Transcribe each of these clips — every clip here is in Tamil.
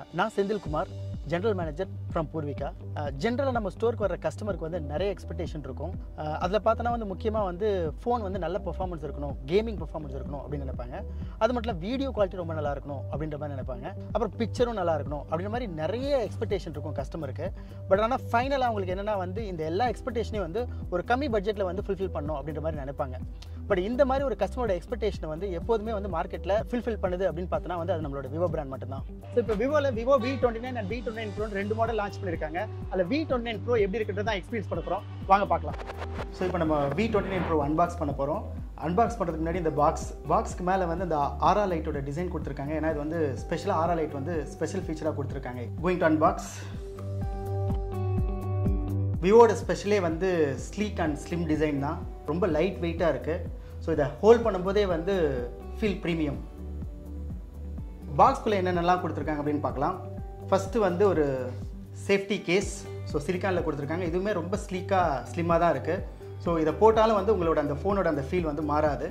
நான் Senthilkumar general manager from Poorvika ஜென்ரலாக நம்ம ஸ்டோருக்கு வர கஸ்டமருக்கு வந்து நிறைய எக்ஸ்பெக்டேஷன் இருக்கும் அதில் பார்த்தோன்னா வந்து முக்கியமாக வந்து ஃபோன் வந்து நல்ல பெர்ஃபார்மன்ஸ் இருக்கணும் கேமிங் பெர்ஃபார்மன்ஸ் இருக்கணும் அப்படின்னு நினைப்பாங்க அது மட்டும் இல்லை வீடியோ குவாலிட்டி ரொம்ப நல்லா இருக்கணும் அப்படின்ற மாதிரி நினைப்பாங்க அப்புறம் பிக்சரும் நல்லா இருக்கணும் அப்படின்ற மாதிரி நிறைய எக்ஸ்பெக்டேஷன் இருக்கும் கஸ்டமருக்கு பட் ஆனால் ஃபைனலாக அவங்களுக்கு என்னென்னா வந்து இந்த எல்லா எக்ஸ்பெக்டேஷனையும் வந்து ஒரு கம்மி பட்ஜெட்டில் வந்து ஃபுல்ஃபில் பண்ணணும் அப்படின்ற மாதிரி நினைப்பாங்க பட் இந்த மாதிரி ஒரு கஸ்டமரோட எக்ஸ்பெக்டேஷனை வந்து எப்போதுமே வந்து மார்க்கெட்டில் ஃபுல்ஃபில் பண்ணுது அப்படின்னு பார்த்தோன்னா வந்து அது நம்மளோட விவோ பிராண்ட் மட்டும்தான் ஸோ இப்போ விவோவில் Vivo V twenty nine and V twenty nine pro ரெண்டு மாடல் லான்ச் பண்ணியிருக்காங்க அதில் வி டுவெண்ட்டி நைன் ப்ரோ எப்படி இருக்கிறது தான் எக்ஸ்பீரியன்ஸ் பண்ண போகிறோம் வாங்க பார்க்கலாம் ஸோ இப்போ நம்ம V twenty nine pro unbox பண்ண போகிறோம் அன்பாக்ஸ் பண்ணுறதுக்கு முன்னாடி இந்த பாக்ஸ் பாக்ஸ்க்கு மேலே வந்து இந்த ஆரா லைட்டோட டிசைன் கொடுத்துருக்காங்க ஏன்னா இது வந்து ஸ்பெஷலாக ஆரா லைட் வந்து ஸ்பெஷல் ஃபீச்சராக கொடுத்துருக்காங்க கோயிங் டு அன்பாக்ஸ் விவோட ஸ்பெஷலே வந்து ஸ்லீக் அண்ட் ஸ்லிம் டிசைன் தான் ரொம்ப லைட் வெயிட்டாக இருக்குது ஸோ இதை ஹோல்ட் பண்ணும்போதே வந்து ஃபீல் ப்ரீமியம் பாக்ஸ்குள்ளே என்னென்னலாம் கொடுத்துருக்காங்க அப்படின்னு பார்க்கலாம் ஃபஸ்ட்டு வந்து ஒரு சேஃப்டி கேஸ் ஸோ சிலிக்கானில் கொடுத்துருக்காங்க இதுவுமே ரொம்ப ஸ்லீக்காக ஸ்லிம்மாக தான் இருக்குது ஸோ இதை போட்டாலும் வந்து உங்களோட அந்த ஃபோனோட அந்த ஃபீல் வந்து மாறாது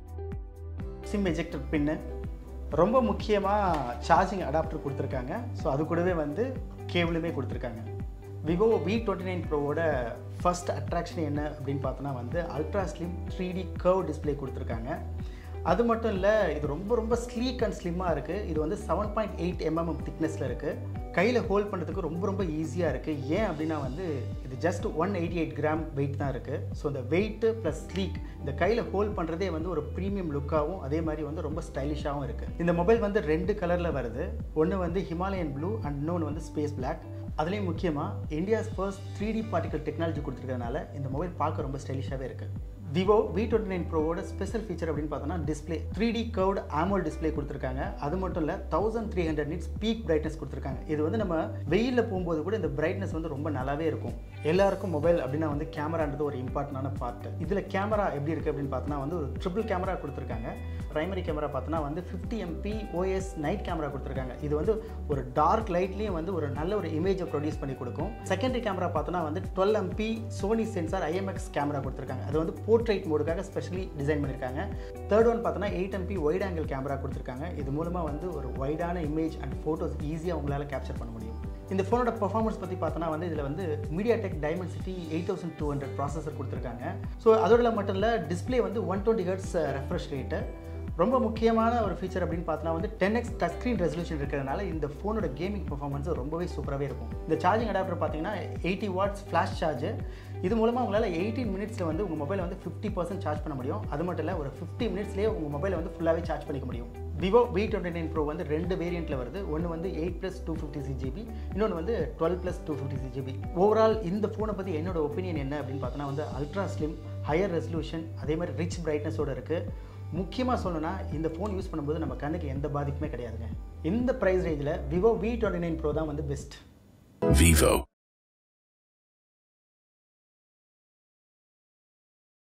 சிம் எஜெக்டர் பின்னு ரொம்ப முக்கியமாக சார்ஜிங் அடாப்டர் கொடுத்துருக்காங்க ஸோ அது கூடவே வந்து கேபிளுமே கொடுத்துருக்காங்க விவோ வி டுவெண்ட்டி நைன் ப்ரோவோட ஃபஸ்ட் அட்ராக்ஷன் என்ன அப்படின்னு பார்த்தோன்னா வந்து ultra slim three D curve display கொடுத்துருக்காங்க அது மட்டும் இல்லை இது ரொம்ப ரொம்ப ஸ்லீக் அண்ட் ஸ்லிம்மாக இருக்குது இது வந்து செவன் பாயிண்ட் எயிட் எம்எம் திக்னஸில் இருக்குது கையில் ஹோல்ட் பண்ணுறதுக்கு ரொம்ப ரொம்ப ஈஸியாக இருக்குது ஏன் அப்படின்னா வந்து இது just one eighty eight gram weight தான் இருக்குது ஸோ இந்த வெயிட்டு ப்ளஸ் ஸ்லீக் இந்த கையில் ஹோல்ட் பண்ணுறதே வந்து ஒரு ப்ரீமியம் லுக்காகவும் அதே மாதிரி வந்து ரொம்ப ஸ்டைலிஷாகவும் இருக்குது இந்த மொபைல் வந்து ரெண்டு கலரில் வருது ஒன்று வந்து ஹிமாலயன் ப்ளூ அண்ட் இன்னொன்று வந்து ஸ்பேஸ் பிளாக் அதுலேயும் முக்கியமாக India's first three D particle technology கொடுத்துருக்கறனால இந்த மொபைல் பார்க்க ரொம்ப ஸ்டைலிஷாகவே இருக்குது விவோ வி டுவெண்ட்டி நைன் ப்ரோவோட ஸ்பெஷல் ஃபீச்சர் அப்படின்னு பார்த்தோன்னா display three D curved AMOLED display கொடுத்துருக்காங்க அது மட்டும் இல்லை thousand three hundred nits peak brightness கொடுத்துருக்காங்க இது வந்து நம்ம வெயிலில் போகும்போது கூட இந்த பிரைட்னஸ் வந்து ரொம்ப நல்லாவே இருக்கும் எல்லாருக்கும் மொபைல் அப்படின்னா வந்து கேமரான்றது ஒரு இம்பார்ட்டண்டான பார்ட் இதில் கேமரா எப்படி இருக்குது அப்படின்னு பார்த்தோன்னா வந்து ஒரு ட்ரிபிள் கேமரா கொடுத்துருக்காங்க ப்ரைமரி கேமரா பார்த்தோன்னா வந்து fifty MP OS night camera கொடுத்துருக்காங்க இது வந்து ஒரு டார்க் லைட்லேயும் வந்து ஒரு நல்ல ஒரு இமேஜை ப்ரொடியூஸ் பண்ணி கொடுக்கும் செகண்டரி கேமரா பார்த்தோன்னா வந்து twelve MP Sony sensor IMX camera கொடுத்துருக்காங்க அது வந்து போர்ட்ரைட் மோடுக்காக ஸ்பெஷலி டிசைன் பண்ணியிருக்காங்க தேர்ட் ஒன் பார்த்தோன்னா eight MP wide angle camera கொடுத்துருக்காங்க இது மூலமாக வந்து ஒரு வைடான இமேஜ் அண்ட் ஃபோட்டோஸ் ஈஸியாக உங்களால் கேப்சர் பண்ண முடியும் இந்த ஃபோனோட பர்ஃபார்மன்ஸ் பற்றி பார்த்தோன்னா வந்து இதில் வந்து MediaTek Dimensity eight thousand two hundred processor கொடுத்துருக்காங்க ஸோ அதோட மட்டும் இல்லை டிஸ்பிளே வந்து one twenty hertz refresh rate ரொம்ப முக்கியமான ஒரு ஃபீச்சர் அப்படின்னு பார்த்தோன்னா வந்து ten X touch screen resolution இருக்கிறதுனால இந்த ஃபோனோட கேமிங் பர்ஃபார்மன்ஸ் ரொம்பவே சூப்பராகவே இருக்கும் இந்த சார்ஜிங் அடாப்டர் பார்த்தீங்கன்னா எயிட்டி வாட்ஸ் ஃப்ளாஷ் சார்ஜ் இது மூலமாக உங்களால் எயிட்டீன் மினிட்ஸில் வந்து உங்கள் மொபைலை வந்து ஃபிஃப்டி பர்சன்ட் சார்ஜ் பண்ண முடியும் அது மட்டும் இல்லை ஒரு ஃபிஃப்டி மினிட்ஸ்லேயே உங்கள் மொபைலை வந்து ஃபுல்லாகவே சார்ஜ் பண்ணிக்க முடியும் Vivo V twenty nine pro வந்து ரெண்டு வேரியண்ட்டில் வருது ஒன்று வந்து எயிட் ப்ளஸ் டூ ஃபிஃப்டி சி ஜிபி இன்னொன்று வந்து டுவெல் ப்ளஸ் டூ ஃபிஃப்டி சி ஜிபி ஓவரால் இந்த ஃபோனை பற்றி என்னோட ஒப்பீனியன் என்ன அப்படின்னு பார்த்தோன்னா வந்து அல்ட்ரா ஸ்லிம் ஹையர் ரெசல்யூஷன் அதே மாதிரி ரிச் பிரைட்னஸோடு இருக்குது முக்கியமாக சொல்லணும்னா இந்த ஃபோன் யூஸ் பண்ணும்போது நம்ம கண்ணுக்கு எந்த பாதிப்புமே கிடையாதுங்க இந்த ப்ரைஸ் ரேஞ்சில் Vivo V twenty nine pro தான் வந்து பெஸ்ட் Vivo.